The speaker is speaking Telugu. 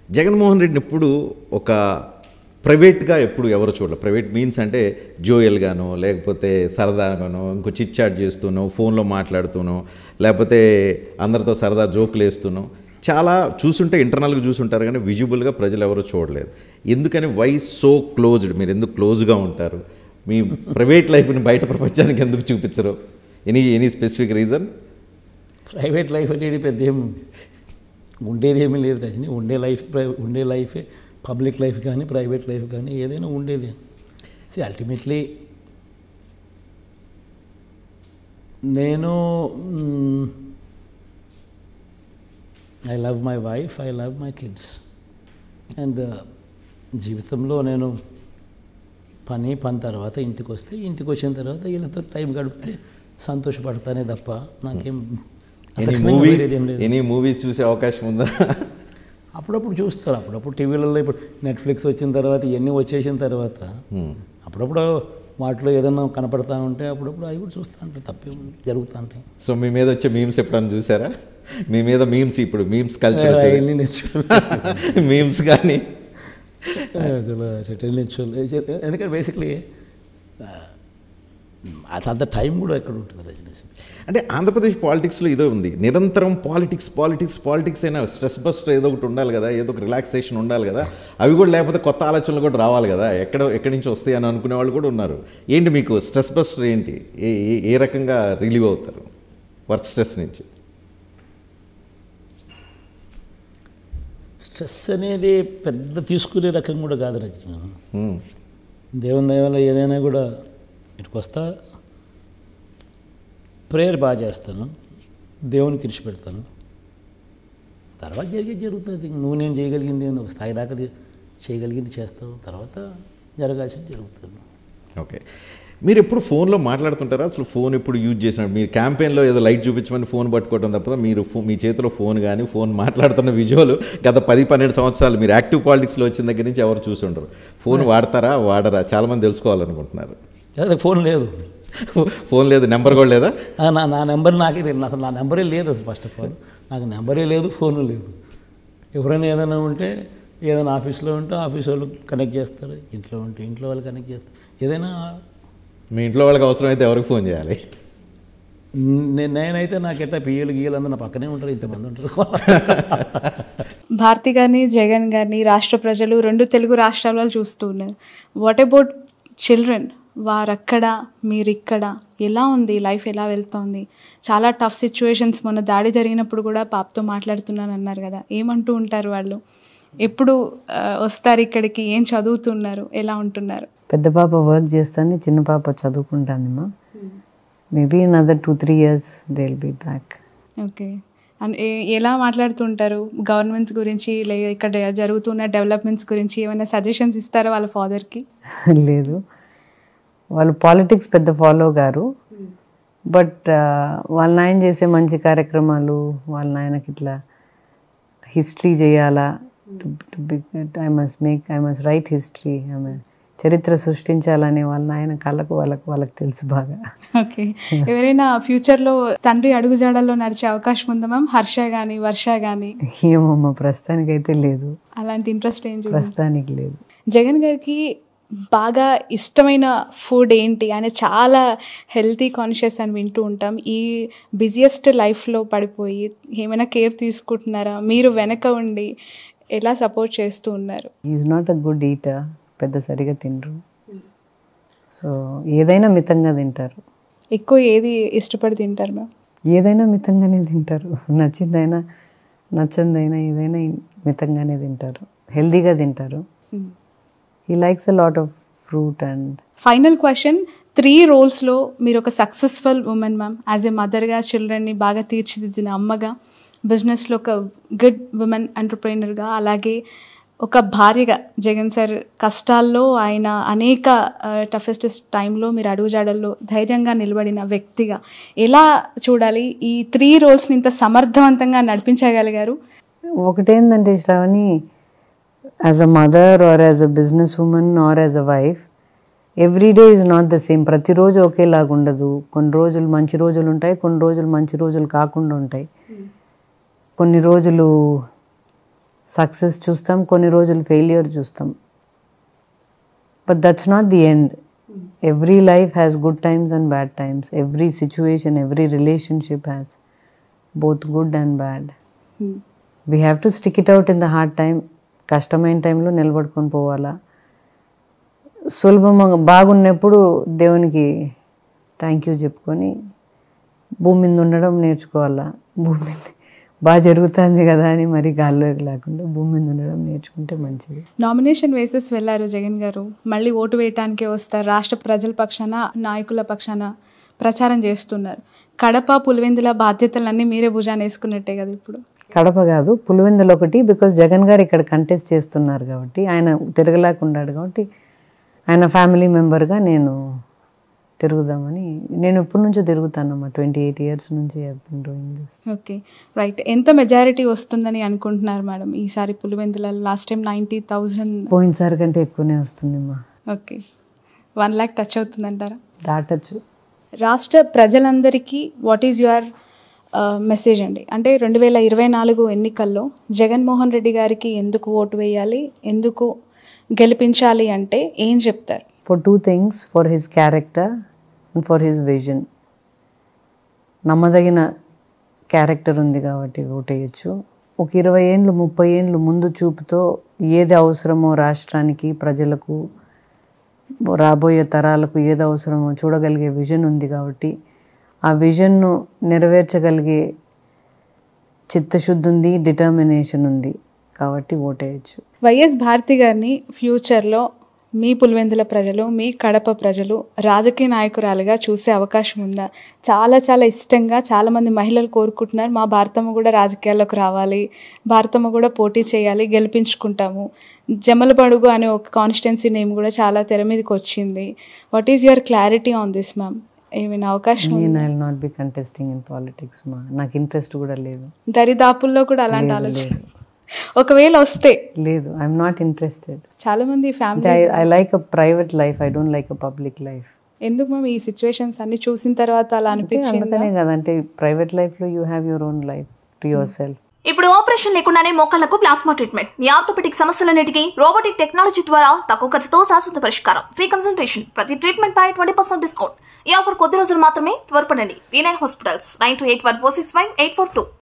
జగన్మోహన్ రెడ్డిని ఎప్పుడు ఒక ప్రైవేట్గా ఎప్పుడు ఎవరు చూడలేదు ప్రైవేట్ మీన్స్ అంటే జోయల్గానో లేకపోతే సరదాగానో ఇంకో చిట్ చాట్ చేస్తూనో ఫోన్లో మాట్లాడుతూనో లేకపోతే అందరితో సరదా జోకులు వేస్తూనో చాలా చూసుంటే ఇంటర్నల్గా చూసుంటారు కానీ విజిబుల్గా ప్రజలు ఎవరు చూడలేదు ఎందుకని వై సో క్లోజ్డ్ మీరు ఎందుకు క్లోజ్గా ఉంటారు మీ ప్రైవేట్ లైఫ్ని బయట ప్రపంచానికి ఎందుకు చూపించరు any any specific reason private life అనేది పెద్ద ఏం ఉండేది ఏమీ లేదు రజని ఉండే లైఫ్ ప్రై- ఉండే లైఫే పబ్లిక్ లైఫ్ కానీ ప్రైవేట్ లైఫ్ కానీ ఏదైనా ఉండేది సి అల్టిమేట్లీ నేను I love my wife I love my kids and జీవితంలో నేను పని పని తర్వాత ఇంటికి వస్తే ఇంటికి వచ్చిన తర్వాత వీళ్ళతో టైం గడిపితే సంతోషపడతానే తప్ప నాకేం ఎనీ అతక్షణంగా మూవీస్ వేరేది ఏం లేదు ఎనీ మూవీస్ చూసే అవకాశం ఉందా అప్పుడప్పుడు చూస్తారు అప్పుడప్పుడు టీవీలలో ఇప్పుడు నెట్ఫ్లిక్స్ వచ్చిన తర్వాత ఇవన్నీ వచ్చేసిన తర్వాత అప్పుడప్పుడు వాటిలో ఏదైనా కనపడతా ఉంటే అప్పుడప్పుడు అవి కూడా చూస్తూ ఉంటాయి తప్పే జరుగుతూ ఉంటాయి సో మీ మీద వచ్చే మీమ్స్ ఎప్పుడైనా చూసారా మీ మీద మీమ్స్ ఇప్పుడు మీమ్స్ కల్చర్ అవన్నీ నేర్చుకోవాలి మీమ్స్ కానీ అసలు రిటైల్ నేర్చుకోవాలి ఎందుకంటే బేసిక్లీ అంత టైం కూడా ఎక్కడ ఉంటుంది రజనీ అంటే ఆంధ్రప్రదేశ్ పాలిటిక్స్లో ఇదో ఉంది నిరంతరం పాలిటిక్స్ పాలిటిక్స్ పాలిటిక్స్ అయినా స్ట్రెస్ బస్టర్ ఏదో ఒకటి ఉండాలి కదా ఏదో ఒక రిలాక్సేషన్ ఉండాలి కదా అవి కూడా లేకపోతే కొత్త ఆలోచనలు కూడా రావాలి కదా ఎక్కడ ఎక్కడి నుంచి వస్తాయి అని అనుకునే వాళ్ళు కూడా ఉన్నారు ఏంటి మీకు స్ట్రెస్ బస్టర్ ఏంటి ఏ ఏ- ఏ రకంగా రిలీవ్ అవుతారు వర్క్ స్ట్రెస్ నుంచి స్ట్రెస్ అనేది పెద్ద తీసుకునే రకం కూడా కాదు రచన హ్మ్. దేవుని దయ వల్ల ఏదైనా కూడా ఇటుకు వస్తా ప్రేయర్ బాగా చేస్తాను దేవునికి ఇరిచి పెడతాను తర్వాత జరిగేది జరుగుతుంది నువ్వు నేను చేయగలిగింది ఏంది? ఒక స్థాయి దాకా ది- చేయగలిగింది చేస్తావు తర్వాత జరగాల్సింది జరుగుతుంది ఓకే మీరు ఎప్పుడు ఫోన్లో మాట్లాడుతుంటారా అసలు ఫోన్ ఎప్పుడు యూజ్ చేసినారు మీరు క్యాంపెయిన్లో ఏదో లైట్ చూపించమని ఫోన్ పట్టుకోవడం తప్ప మీరు ఫో- మీ చేతిలో ఫోన్ కానీ ఫోన్ మాట్లాడుతున్న విజువల్ గత పది పన్నెండు సంవత్సరాలు మీరు యాక్టివ్ పాలిటిక్స్లో వచ్చిన దగ్గర నుంచి ఎవరు చూసి ఉండరు ఫోన్ వాడతారా వాడరా చాలామంది తెలుసుకోవాలనుకుంటున్నారు లేదా ఫోన్ లేదు ఫోన్ లేదు నెంబర్ కూడా లేదా ఆ, నా నా నెంబర్ నాకే తెలియదు అసలు నా నెంబరే లేదు అసలు ఫస్ట్ ఆఫ్ ఆల్ నాకు నెంబరే లేదు ఫోను లేదు ఎవరైనా ఏదైనా ఉంటే ఏదైనా ఆఫీస్లో ఉంటే ఆఫీస్ వాళ్ళు కనెక్ట్ చేస్తారు ఇంట్లో ఉంటే ఇంట్లో వాళ్ళు కనెక్ట్ చేస్తారు ఏదైనా మీ ఇంట్లో వాళ్ళకి అవసరమైతే ఎవరికి ఫోన్ చేయాలి నే- నేనైతే నాకు ఎట్లా పియ్యలు గీయలు అందరూ నా పక్కనే ఉంటారు ఇంతమంది ఉంటారు భారతి గారిని జగన్ గారిని రాష్ట్ర ప్రజలు రెండు తెలుగు రాష్ట్రాలలో చూస్తూ ఉన్నారు వాట్ అబౌట్ చిల్డ్రన్ వారక్కడ మీరిక్కడ ఎలా ఉంది లైఫ్ ఎలా వెళ్తోంది చాలా టఫ్ సిచ్యువేషన్స్ మొన్న దాడి జరిగినప్పుడు కూడా పాపతో మాట్లాడుతున్నాను అన్నారు కదా ఏమంటూ ఉంటారు వాళ్ళు ఎప్పుడు ఆ, వస్తారు ఇక్కడికి ఏం చదువుతున్నారు ఎలా ఉంటున్నారు పెద్ద పాప వర్క్ చేస్తాను చిన్న పాప చదువుకుంటానమ్మా maybe in other two three years they will be back okay and ఏ- ఎలా మాట్లాడుతుంటారు గవర్నమెంట్స్ గురించి లేదా ఇక్కడ జరుగుతున్న డెవలప్మెంట్స్ గురించి ఏమైనా సజెషన్స్ ఇస్తారా వాళ్ళ ఫాదర్కి లేదు వాళ్ళు పాలిటిక్స్ పెద్ద ఫాలో గారు బట్ వాళ్ళ నాయన చేసే మంచి కార్యక్రమాలు వాళ్ళ నాయనకి ఇట్లా హిస్టరీ చేయాలా I must make I must write history ఆమె చరిత్ర సృష్టించాలనే వాళ్ళ నాయన కళ్ళకు వాళ్ళకు వాళ్ళకి తెలుసు బాగా ఓకే ఎవరైనా ఫ్యూచర్లో తండ్రి అడుగుజాడల్లో నడిచే అవకాశం ఉందా మ్యామ్ హర్ష కానీ వర్ష కానీ ఏమమ్మా ప్రస్తుతానికైతే లేదు అలాంటి ఇంట్రెస్ట్ ఏం చూడండి ప్రస్తుతానికి లేదు జగన్ గారికి బాగా ఇష్టమైన ఫుడ్ ఏంటి ఆయన చాలా హెల్తీ కాన్షియస్ అని వింటూ ఉంటాం ఈ బిజియెస్ట్ లైఫ్లో పడిపోయి ఏమైనా కేర్ తీసుకుంటున్నారా మీరు వెనక ఉండి ఎలా సపోర్ట్ చేస్తూ ఉన్నారు is not a good eater పెద్ద సరిగా తినరు సో ఏదైనా మితంగా తింటారు ఎక్కువ ఏది ఇష్టపడి తింటారు మ్యామ్ ఏదైనా మితంగానే తింటారు నచ్చిందైనా నచ్చందైనా ఏదైనా మితంగానే తింటారు హెల్దీగా తింటారు he likes a lot of fruit and final question three రోల్స్లో మీరు ఒక successful woman ma'am as a మదర్గా చిల్డ్రన్ని బాగా తీర్చిదిద్దిన అమ్మగా బిజినెస్లో ఒక గుడ్ ఉమెన్ ఎంటర్ప్రైనర్గా అలాగే ఒక భార్యగా జగన్ సార్ కష్టాల్లో ఆయన అనేక టఫెస్ట్ టైంలో మీరు అడుగుజాడల్లో ధైర్యంగా నిలబడిన వ్యక్తిగా ఎలా చూడాలి ఈ త్రీ రోల్స్ని ఇంత సమర్థవంతంగా నడిపించగలిగారు ఒకటేందంటే Sravani as a mother or as a business woman or as a wife every day is not the same ప్రతిరోజు ఒకేలాగా ఉండదు కొన్ని రోజులు మంచి రోజులు ఉంటాయి కొన్ని రోజులు మంచి రోజులు కాకుండా ఉంటాయి కొన్ని రోజులు సక్సెస్ చూస్తాం కొన్ని రోజులు ఫెయిలియర్ చూస్తాం but that's not the end every life has good times and bad times every situation every relationship has both good and bad we have to stick it out in the hard time కష్టమైన టైంలో నిలబడుకొని పోవాలా సులభంగా బాగున్నప్పుడు దేవునికి థ్యాంక్ యూ చెప్పుకొని భూమి మీద ఉండడం నేర్చుకోవాలా భూమి మీద బాగా జరుగుతుంది కదా అని మరి గాల్లోకి లేకుండా భూమి మీద ఉండడం నేర్చుకుంటే మంచిది నామినేషన్ వేసేసి వెళ్ళారు జగన్ గారు మళ్ళీ ఓటు వేయటానికే వస్తారు రాష్ట్ర ప్రజల పక్షాన నాయకుల పక్షాన ప్రచారం చేస్తున్నారు కడప పులివెందుల బాధ్యతలన్నీ మీరే భుజాన వేసుకున్నట్టే కదా ఇప్పుడు కడప కాదు పులివెందులు ఒకటి బికాస్ జగన్ గారు ఇక్కడ కంటెస్ట్ చేస్తున్నారు కాబట్టి ఆయన తిరగలేకున్నాడు కాబట్టి ఆయన ఫ్యామిలీ మెంబర్గా నేను తిరుగుదామని నేను ఎప్పటి నుంచో తిరుగుతానమ్మా ట్వంటీ ఎయిట్ ఇయర్స్ నుంచి డూయింగ్ దిస్ ఓకే రైట్ ఎంత మెజారిటీ వస్తుందని అనుకుంటున్నారు మేడం ఈసారి పులివెందులలో లాస్ట్ టైం నైంటీ థౌజండ్ పోయినసారి కంటే ఎక్కువనే వస్తుందమ్మా ఓకే వన్ ల్యాక్ టచ్ అవుతుందంటారా దాటచ్చు రాష్ట్ర ప్రజలందరికీ వాట్ ఈజ్ యువర్ మెసేజ్ అండి అంటే రెండు వేల ఇరవై నాలుగు ఎన్నికల్లో జగన్మోహన్ రెడ్డి గారికి ఎందుకు ఓటు వేయాలి ఎందుకు గెలిపించాలి అంటే ఏం చెప్తారు for two things for his character and for his vision నమ్మదగిన క్యారెక్టర్ ఉంది కాబట్టి ఓటేయచ్చు ఒక ఇరవై ఏండ్లు ముప్పై ఏండ్లు ముందు చూపుతో ఏది అవసరమో రాష్ట్రానికి ప్రజలకు రాబోయే తరాలకు ఏది అవసరమో చూడగలిగే విజన్ ఉంది కాబట్టి ఆ విజన్ను నెరవేర్చగలిగే చిత్తశుద్ధి ఉంది డిటర్మినేషన్ ఉంది కాబట్టి ఓటేయచ్చు వైఎస్ భారతి గారిని ఫ్యూచర్లో మీ పులివెందుల ప్రజలు మీ కడప ప్రజలు రాజకీయ నాయకురాలుగా చూసే అవకాశం ఉందా చాలా చాలా ఇష్టంగా చాలామంది మహిళలు కోరుకుంటున్నారు మా భారతమ్మ కూడా రాజకీయాల్లోకి రావాలి భారతమ్మ కూడా పోటీ చేయాలి గెలిపించుకుంటాము జమలబడుగు అనే ఒక కాన్స్టిట్యున్సీ నేమ్ కూడా చాలా తెర మీదకి వచ్చింది what is your clarity on this ma'am ఏమైనా అవకాశం నేను I not be contesting in politics మా నాకు ఇంట్రెస్ట్ కూడా లేదు దరిదాపుల్లో కూడా అలాంటి ఆలోచన ఒకవేళ వస్తే లేదు ఐఎమ్ నాట్ ఇంట్రెస్టెడ్ చాలా మంది ఫ్యామిలీ అంటే I like a private life I don't like a public life ఎందుకు మ్యామ్ ఈ సిచ్యువేషన్స్ అన్ని చూసిన తర్వాత అలా అనిపించింది అందుకనే కదా అంటే ప్రైవేట్ లైఫ్లో you have your own life to yourself ఇప్పుడు ఆపరేషన్ లేకుండానే మోకాళ్లకు ప్లాస్మా ట్రీట్మెంట్ మీ ఆర్థోపెటిక్ సమస్యలన్నిటికీ రోబోటిక్ టెక్నాలజీ ద్వారా తక్కువ ఖర్చుతో శాశ్వత పరిష్కారం ఫ్రీ కన్సల్టేషన్ ప్రతి ట్రీట్మెంట్ పై ట్వంటీ పర్సెంట్ డిస్కౌంట్ ఈ ఆఫర్ కొద్ది రోజులు మాత్రమే త్వరపడండి V nine hospitals nine two eight one four six five eight four two